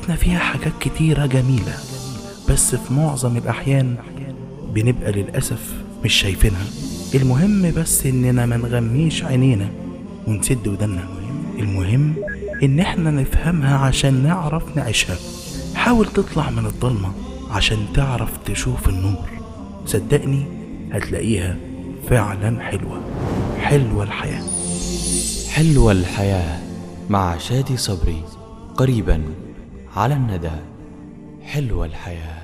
حياتنا فيها حاجات كتيرة جميلة بس في معظم الأحيان بنبقى للأسف مش شايفينها المهم بس إننا ما نغميش عينينا ونسد ودنا المهم إن إحنا نفهمها عشان نعرف نعيشها حاول تطلع من الضلمة عشان تعرف تشوف النور صدقني هتلاقيها فعلا حلوة حلوة الحياة حلوة الحياة مع شادي صبري قريبا على الندى حلوة الحياه